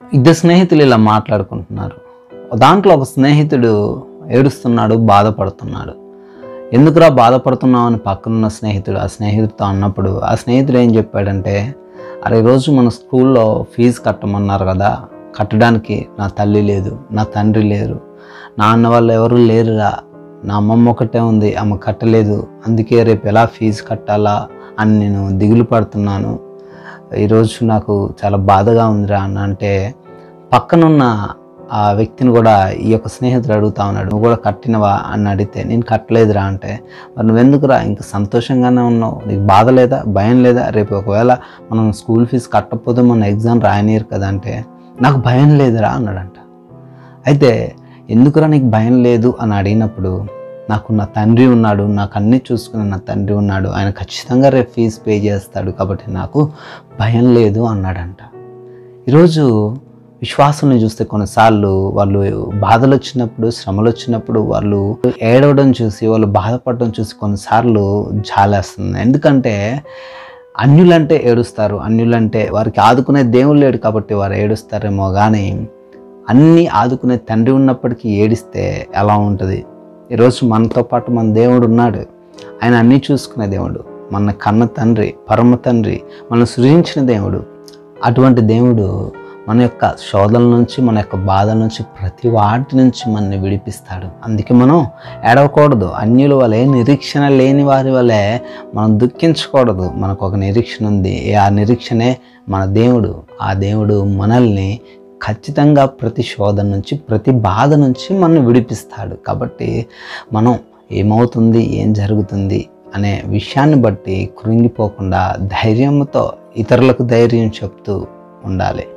ఇద్దరు స్నేహితులు ఇలా మాట్లాడుకుంటున్నారు దాంట్లో ఒక స్నేహితుడు ఏడుస్తున్నాడు బాధపడుతున్నాడు ఎందుకురా బాధపడుతున్నావు అని పక్కనున్న స్నేహితుడు ఆ స్నేహితుడితో అన్నప్పుడు ఆ స్నేహితుడు ఏం చెప్పాడంటే అరే ఈరోజు మన స్కూల్లో ఫీజు కట్టమన్నారు కదా కట్టడానికి నా తల్లి లేదు నా తండ్రి లేరు నా అన్న వాళ్ళు ఎవరు లేరురా నా అమ్మమ్మ ఒకటే ఉంది ఆమె కట్టలేదు అందుకే రేపు ఎలా ఫీజు కట్టాలా అని నేను దిగులు పడుతున్నాను ఈరోజు నాకు చాలా బాధగా ఉందిరా అన్న అంటే పక్కనున్న ఆ వ్యక్తిని కూడా ఈ యొక్క స్నేహితుడు అడుగుతా ఉన్నాడు నువ్వు కూడా కట్టినవా అని అడిగితే నేను కట్టలేదురా అంటే మరి నువ్వెందుకురా ఇంకా సంతోషంగానే ఉన్నావు నీకు బాధ లేదా భయం లేదా రేపు ఒకవేళ మనం స్కూల్ ఫీజు కట్టకపోతే మన ఎగ్జామ్ రాయనీరు కదా అంటే నాకు భయం లేదురా అన్నాడంట అయితే ఎందుకురా నీకు భయం లేదు అని అడిగినప్పుడు నాకు నా తండ్రి ఉన్నాడు నాకు అన్నీ చూసుకునే నా తండ్రి ఉన్నాడు ఆయన ఖచ్చితంగా రేపు ఫీజు పే చేస్తాడు కాబట్టి నాకు భయం లేదు అన్నాడంట ఈరోజు విశ్వాసం చూస్తే కొన్నిసార్లు వాళ్ళు బాధలు వచ్చినప్పుడు శ్రమలు వచ్చినప్పుడు వాళ్ళు ఏడవడం చూసి వాళ్ళు బాధపడడం చూసి కొన్నిసార్లు జాలేస్తుంది ఎందుకంటే అన్యులంటే ఏడుస్తారు అన్యులంటే వారికి ఆదుకునే దేవుడు లేడు కాబట్టి వారు ఏడుస్తారేమో కానీ అన్నీ ఆదుకునే తండ్రి ఉన్నప్పటికీ ఏడిస్తే ఎలా ఉంటుంది ఈరోజు మనతో పాటు మన దేవుడు ఉన్నాడు ఆయన అన్నీ చూసుకునే దేవుడు మన కన్న తండ్రి పరమ తండ్రి మనం సృజించిన దేవుడు అటువంటి దేవుడు మన యొక్క శోధల నుంచి మన యొక్క బాధల నుంచి ప్రతి వాటి నుంచి మనని విడిపిస్తాడు అందుకే మనం ఏడవకూడదు అన్యుల వలె నిరీక్షణ లేని వారి వలె మనం దుఃఖించకూడదు మనకు ఒక నిరీక్షణ ఉంది ఆ నిరీక్షణే మన దేవుడు ఆ దేవుడు మనల్ని ఖచ్చితంగా ప్రతి శోధన నుంచి ప్రతి బాధ నుంచి మనం విడిపిస్తాడు కాబట్టి మనం ఏమవుతుంది ఏం జరుగుతుంది అనే విషయాన్ని బట్టి కృంగిపోకుండా ధైర్యంతో ఇతరులకు ధైర్యం చెప్తూ ఉండాలి